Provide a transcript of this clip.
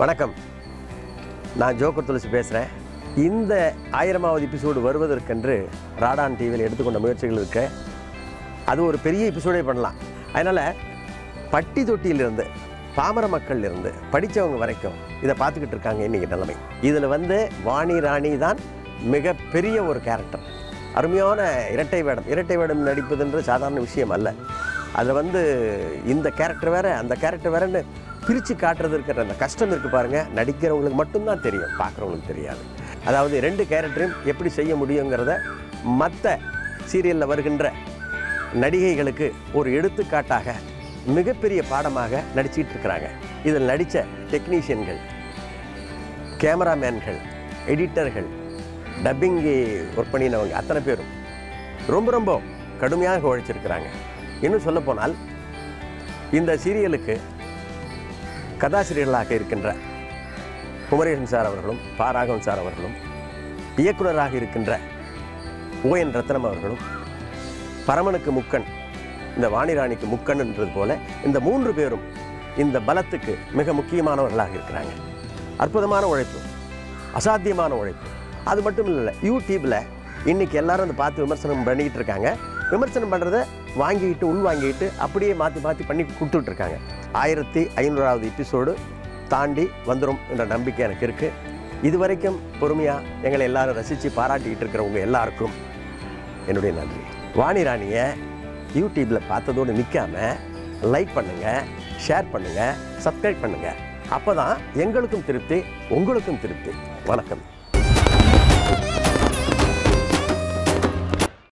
வணக்கம் நான் ஜோக்கர் துளசி பேசுகிறேன் இந்த ஆயிரமாவது எபிசோடு வருவதற்கென்று ராடான் டிவியில் எடுத்துக்கொண்ட முயற்சிகள் இருக்கு அது ஒரு பெரிய எபிசோடே பண்ணலாம் அதனால் பட்டி தொட்டியிலிருந்து பாமர மக்கள் இருந்து படித்தவங்க வரைக்கும் இதை பார்த்துக்கிட்டு இருக்காங்க இன்றைக்கி நிலைமை இதில் வந்து வாணி ராணி தான் மிகப்பெரிய ஒரு கேரக்டர் அருமையான இரட்டை வேடம் இரட்டை வேடம் நடிப்பதுன்றது சாதாரண விஷயம் அல்ல அதில் வந்து இந்த கேரக்டர் வேற அந்த கேரக்டர் வேறன்னு பிரித்து காட்டுறது இருக்கிற அந்த கஷ்டம் இருக்குது பாருங்கள் நடிக்கிறவங்களுக்கு மட்டும்தான் தெரியும் பார்க்குறவங்களுக்கு தெரியாது அதாவது ரெண்டு கேரக்டரையும் எப்படி செய்ய முடியுங்கிறத மற்ற சீரியலில் வருகின்ற நடிகைகளுக்கு ஒரு எடுத்துக்காட்டாக மிகப்பெரிய பாடமாக நடிச்சிட்டு இருக்கிறாங்க இதில் நடித்த டெக்னீஷியன்கள் கேமராமேன்கள் எடிட்டர்கள் டப்பிங்கு ஒர்க் பண்ணினவங்க அத்தனை பேரும் ரொம்ப ரொம்ப கடுமையாக உழைச்சிருக்கிறாங்க இன்னும் சொல்லப்போனால் இந்த சீரியலுக்கு கதாசிரியர்களாக இருக்கின்ற குமரேசன் சார் அவர்களும் பா ராகவன் சார் அவர்களும் இயக்குனராக இருக்கின்ற ஓ என் ரத்னம் அவர்களும் பரமனுக்கு முக்கன் இந்த வாணிராணிக்கு முக்கன்ன்றது போல இந்த மூன்று பேரும் இந்த பலத்துக்கு மிக முக்கியமானவர்களாக இருக்கிறாங்க அற்புதமான உழைப்பு அசாத்தியமான உழைப்பு அது மட்டும் இல்லை யூடியூப்பில் இன்னைக்கு எல்லாரும் அதை பார்த்து விமர்சனம் பண்ணிக்கிட்டு இருக்காங்க விமர்சனம் பண்ணுறத வாங்கிக்கிட்டு உள் வாங்கிக்கிட்டு அப்படியே மாற்றி மாற்றி பண்ணி கொடுத்துட்ருக்காங்க ஆயிரத்தி ஐநூறாவது எபிசோடு தாண்டி வந்துடும் என்ற நம்பிக்கை எனக்கு இருக்குது இது வரைக்கும் பொறுமையாக எங்களை எல்லாரும் ரசித்து பாராட்டிக்கிட்டு இருக்கிறவங்க எல்லாருக்கும் என்னுடைய நன்றி வாணி ராணியை யூடியூப்பில் பார்த்ததோடு நிற்காம லைக் பண்ணுங்கள் ஷேர் பண்ணுங்கள் சப்ஸ்கிரைப் பண்ணுங்கள் அப்போ தான் எங்களுக்கும் திருப்தி உங்களுக்கும் திருப்தி வணக்கம்